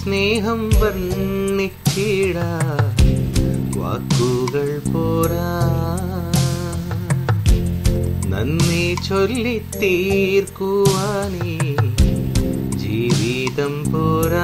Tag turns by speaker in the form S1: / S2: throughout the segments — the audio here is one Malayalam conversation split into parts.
S1: ദൈവസ്നേഹം വർണ്ണിച്ചിട വാക്കുകൾ പോരാ നന്ദി ചൊല്ലി തീർക്കുവാനേ ജീവിതം പോരാ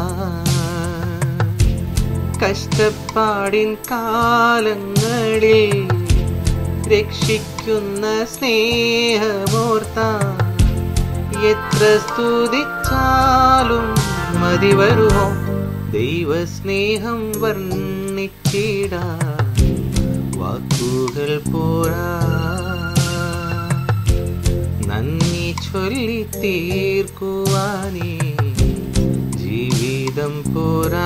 S1: കഷ്ടപ്പാടിൻ കാലങ്ങളിൽ രക്ഷിക്കുന്ന സ്നേഹമോർത്താൻ എത്ര സ്തുതിച്ചാലും മതി വരുമോ ദൈവസ്നേഹം വർണ്ണിച്ചിട വാക്കുകൾ പോരാ നന്ദി ചൊല്ലി തീർക്കുവാനേ ജീവിതം പോരാ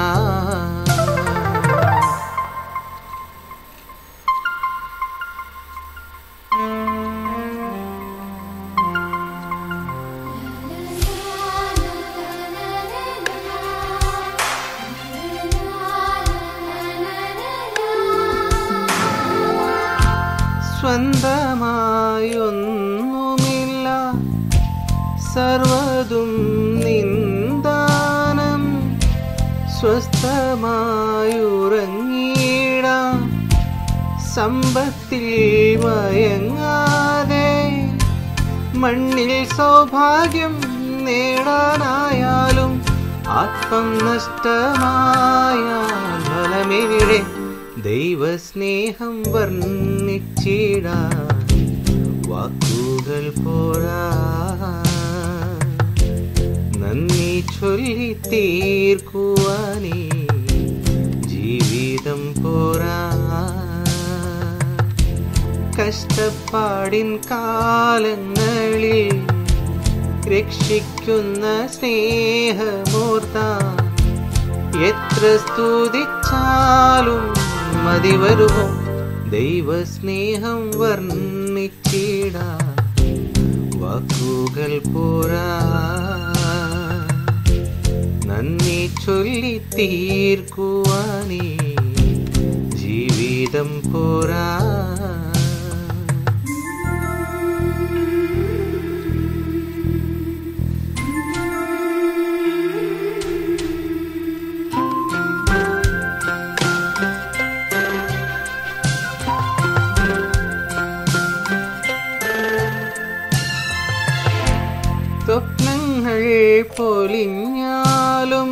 S1: സ്വന്തമായൊന്നുമില്ല സർവതും നിന്ദാനം സ്വസ്ഥമായുറങ്ങിടാം സമ്പത്തിൽ മയങ്ങാതെ മണ്ണിൽ സൗഭാഗ്യം നേടാനായാലും ആത്മം നഷ്ടമായ ഫലമെവിടെ ദൈവസ്നേഹം വർണ്ണിച്ചിടാൻ വാക്കുകൾ പോരാ നന്ദി ചൊല്ലി തീർക്കുവാനേ ജീവിതം പോരാ കഷ്ടപ്പാടിൻ കാലങ്ങളിൽ രക്ഷിക്കുന്ന സ്നേഹമൂർത്താൻ എത്ര സ്തുതിച്ചാലും മതി വരുമോ ദൈവസ്നേഹം വർണ്ണിച്ചിട വാക്കുകൾ പോരാ നന്ദി ചൊല്ലി തീർക്കുവാനേ ജീവിതം പോരാ സ്വപ്നങ്ങൾ പൊലിഞ്ഞാലും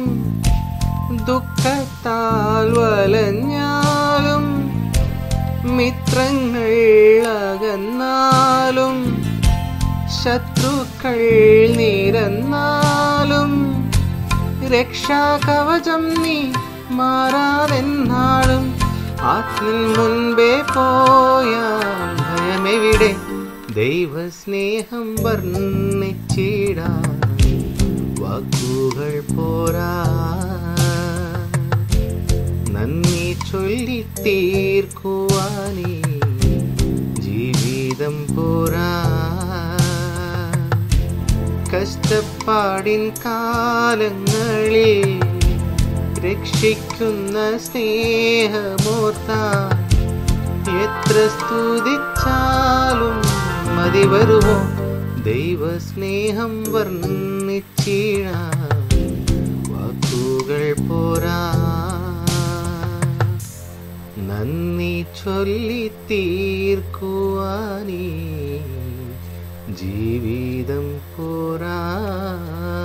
S1: ദുഃഖത്താൽ വലഞ്ഞാലും മിത്രങ്ങൾ അകന്നാലും ശത്രുക്കൾ നിരന്നാലും രക്ഷാകവചം നീ മാറാതെന്നാളും ആത്മിൽ മുൻപേ പോയാൽ ഭയമെവിടെ ദൈവസ്നേഹം വർണ്ണിച്ചിടാൻ വാക്കുകൾ പോരാ നന്ദി ചൊല്ലി തീർക്കുവാനേ ജീവിതം പോരാ കഷ്ടപ്പാടിൻ കാലങ്ങളിൽ രക്ഷിക്കുന്ന സ്നേഹമോർത്താൻ എത്ര സ്തുതിച്ചാലും മതി വരുമോ ദൈവസ്നേഹം വർണ്ണിച്ചിട വാക്കുകൾ പോരാ നന്ദി ചൊല്ലി തീർക്കുവാനേ ജീവിതം പോരാ